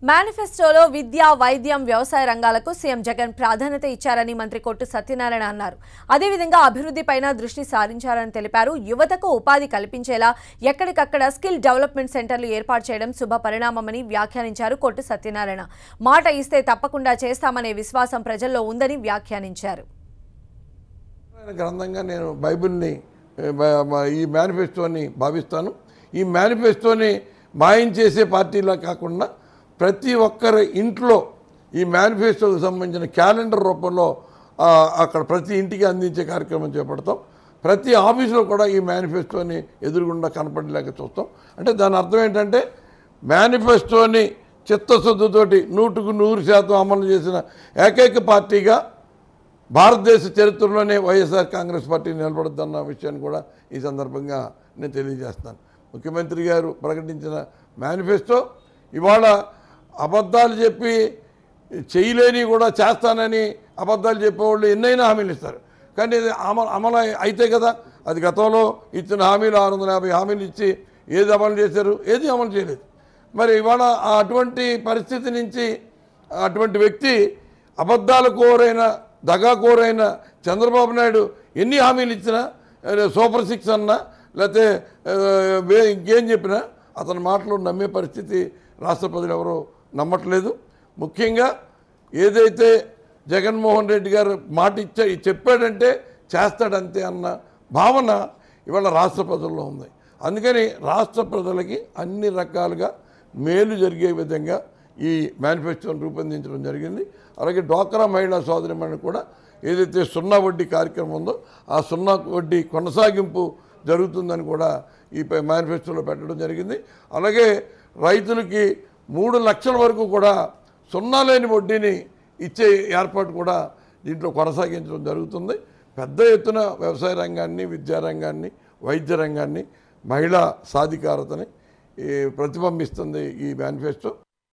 మేనిఫెస్టోలో విద్య వైద్యం వ్యవసాయ రంగాలకు సీఎం జగన్ ప్రాధాన్యత ఇచ్చారని మంత్రి కొట్టు సత్యనారాయణ అన్నారు అదేవిధంగా అభివృద్ధిపైన దృష్టి సారించారని తెలిపారు యువతకు ఉపాధి కల్పించేలా ఎక్కడికక్కడ స్కిల్ డెవలప్మెంట్ సెంటర్లు ఏర్పాటు చేయడం శుభ పరిణామమని వ్యాఖ్యానించారు కొట్టు సత్యనారాయణ మాట ఇస్తే తప్పకుండా చేస్తామనే విశ్వాసం ప్రజల్లో ఉందని వ్యాఖ్యానించారు గ్రంథంగా నేను బైబిల్ని ఏ, బ- బ- ఈ మేనిఫెస్టోని భావిస్తాను ఈ మేనిఫెస్టోని మాయం చేసే పార్టీలా కాకుండా ప్రతి ఒక్కరి ఇంట్లో ఈ మేనిఫెస్టోకి సంబంధించిన క్యాలెండర్ రూపంలో ఆ, అక్కడ ప్రతి ఇంటికి అందించే కార్యక్రమం చేపడతాం ప్రతి ఆఫీసులో కూడా ఈ మేనిఫెస్టోని ఎదురుగుండా కనపడలేక చూస్తాం అంటే దాని అర్థం ఏంటంటే మేనిఫెస్టోని చిత్తశుద్ధితోటి నూటుకు నూరు శాతం అమలు చేసిన ఏకైక పార్టీగా భారతదేశ చరిత్రలోనే వైఎస్ఆర్ కాంగ్రెస్ పార్టీ నిలబడుతున్న విషయాన్ని కూడా ఈ సందర్భంగా నేను తెలియజేస్తాను ముఖ్యమంత్రి గారు ప్రకటించిన మేనిఫెస్టో ఇవాళ అబద్ధాలు చెప్పి చేయలేని కూడా చేస్తానని అబద్ధాలు చెప్పేవాళ్ళు ఎన్నైనా హామీలు ఇస్తారు కానీ ఇది అమలు అమలు అయితే కదా అది గతంలో ఇచ్చిన హామీలు ఆరు వందల యాభై హామీలు ఇచ్చి ఏది అమలు చేశారు ఏది అమలు చేయలేదు మరి ఇవాళ ఆ అటువంటి పరిస్థితి నుంచి అటువంటి వ్యక్తి అబద్ధాల కోరైన దగా కోరైన చంద్రబాబు నాయుడు ఎన్ని హామీలు ఇచ్చినా అదే సూపర్ సిక్స్ అన్నా లేకపోతే ఆ, వే- ఇంకేం చెప్పినా అతని మాటలు నమ్మే పరిస్థితి రాష్ట్ర ప్రజలు ఎవరో నమ్మట్లేదు ముఖ్యంగా ఏదైతే జగన్మోహన్ రెడ్డి గారు మాట ఇచ్చా చెప్పాడంటే చేస్తాడంతే అన్న భావన ఇవాళ రాష్ట్ర ప్రజల్లో ఉంది అందుకని రాష్ట్ర ప్రజలకి అన్ని రకాలుగా మేలు జరిగే విధంగా ఈ మేనిఫెస్టోని రూపొందించడం జరిగింది అలాగే డ్వాక్రా మహిళా సోదరిమణి కూడా ఏదైతే సున్నా వడ్డీ కార్యక్రమం ఉందో ఆ సున్నా వడ్డీ కొనసాగింపు జరుగుతుందని కూడా ఈ ప- మేనిఫెస్టోలో పెట్టడం జరిగింది అలాగే రైతులకి మూడు లక్షల వరకు కూడా సున్నా లేని వడ్డీని ఇచ్చే ఏర్పాటు కూడా దీంట్లో కొనసాగించడం జరుగుతుంది పెద్ద ఎత్తున వ్యవసాయ రంగాన్ని విద్యారంగాన్ని వైద్య రంగాన్ని మహిళా సాధికారతని ఈ ప్రతిబింబిస్తుంది ఈ మేనిఫెస్టో